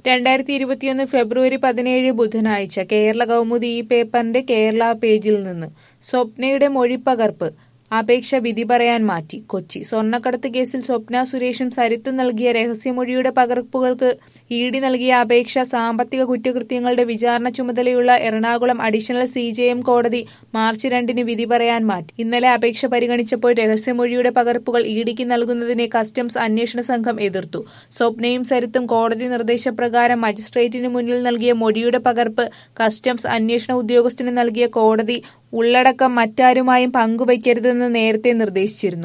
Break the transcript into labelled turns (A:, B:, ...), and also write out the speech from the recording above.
A: രണ്ടായിരത്തി ഇരുപത്തിയൊന്ന് ഫെബ്രുവരി പതിനേഴ് ബുധനാഴ്ച കേരള കൗമുദി ഈ പേപ്പറിന്റെ കേരള പേജിൽ നിന്ന് സ്വപ്നയുടെ മൊഴിപ്പകർപ്പ് അപേക്ഷ വിധി പറയാൻ മാറ്റി കൊച്ചി സ്വർണ്ണക്കടത്ത് കേസിൽ സ്വപ്ന സുരേഷും സരിത്തും നൽകിയ രഹസ്യമൊഴിയുടെ പകർപ്പുകൾക്ക് ഇ ഡി നൽകിയ അപേക്ഷ സാമ്പത്തിക കുറ്റകൃത്യങ്ങളുടെ വിചാരണ ചുമതലയുള്ള Ernakulam additional C J M കോടതി മാർച്ച് രണ്ടിന് വിധി പറയാൻ മാറ്റി ഇന്നലെ അപേക്ഷ പരിഗണിച്ചപ്പോൾ രഹസ്യമൊഴിയുടെ പകർപ്പുകൾ ഇ ഡിക്ക് നൽകുന്നതിനെ കസ്റ്റംസ് അന്വേഷണ സംഘം എതിർത്തു സ്വപ്നയും സരിത്തും കോടതി നിർദ്ദേശപ്രകാരം മജിസ്ട്രേറ്റിന് മുന്നിൽ നൽകിയ മൊഴിയുടെ പകർപ്പ് കസ്റ്റംസ് അന്വേഷണ ഉദ്യോഗസ്ഥന് നൽകിയ കോടതി ഉള്ളടക്കം മറ്റാരുമായും പങ്കുവയ്ക്കരുതെന്ന് നേരത്തെ നിർദ്ദേശിച്ചിരുന്നു